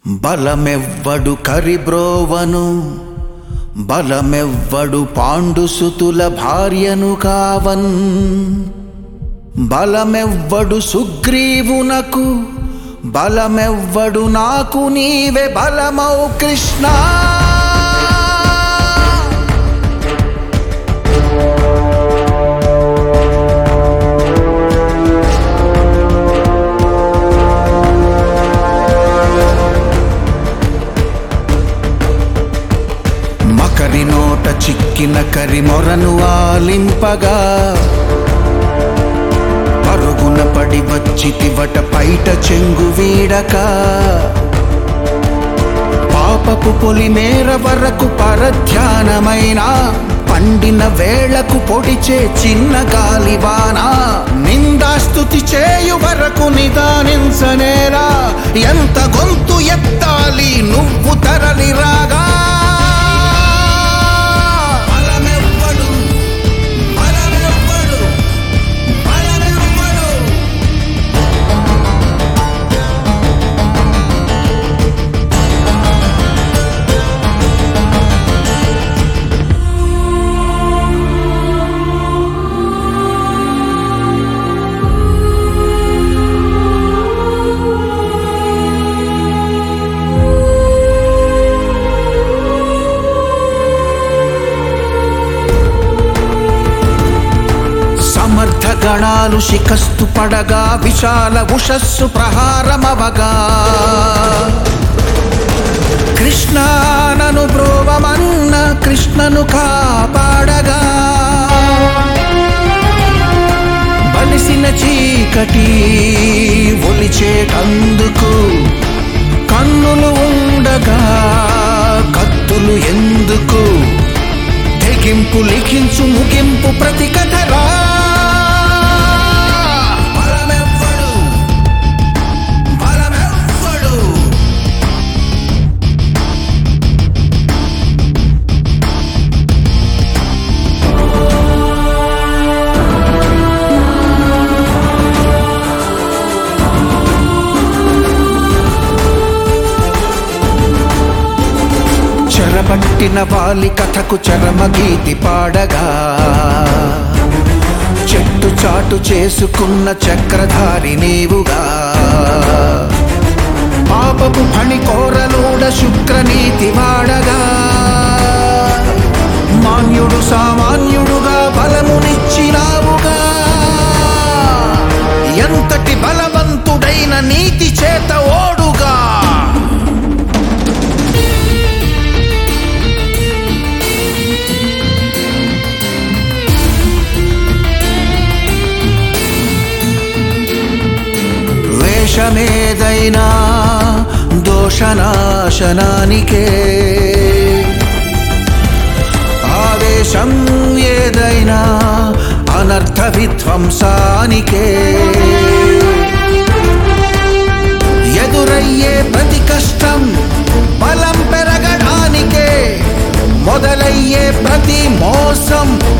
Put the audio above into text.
బలమెవ్వడు కరిబ్రోవను బలమెవ్వడు పాండుసుతుల భార్యను కావన్ బలమెవ్వడు సుగ్రీవునకు బలమెవ్వడు నాకు నీవే బలమౌ కృష్ణ మకరి నోట చిక్కిన కరి మొరను ఆలింపగా పరుగున పడి వచ్చితివట పైట చెంగు వీడక పాపపు పొలిమేర వరకు పరధ్యానమైన పండిన వేళకు పొడిచే చిన్న గాలివాన నిందాస్తుతి చేయు వరకు నిదానించనేరా ఎంత గొంతు ఎత్తాలి నువ్వు తరలి రాగా బలమెవ్వడు, బలమెవ్వడు, బలమెవ్వడు. సమర్థ గణాలు శిఖస్తు పడగా విశాల ఉషస్సు ప్రహారమవగా కృష్ణానను బ్రోవమన్న కృష్ణను కాపాడగా బలిసిన చీకటి ఒలిచేటందుకు కన్నులు ఉండగా కత్తులు ఎందుకు తెగింపు లిఖించు ముగింపు ప్రతి కథరా బలమెవ్వడు, బలమెవ్వడు. చెరబట్టిన వాలి కథకు చరమగీతి పాడగా చెట్టు చాటు చేసుకున్న చక్రధారి నీవుగా పాపపు ఫణి కోరలూడ శుక్రనీతి వాడగా మాన్యుడు సామాన్యుడుగా బలమునిచ్చినావుగా ఎంతటి బలవంతుడైన నీతి చేత ఓడుగా వేషమేదైనా దోషనాశనానికే ఆవేశం ఏదైనా అనర్థ విధ్వంసానికే ఎదురయ్యే ప్రతి కష్టం బలం పెరగడానికే మొదలయ్యే ప్రతి మోసం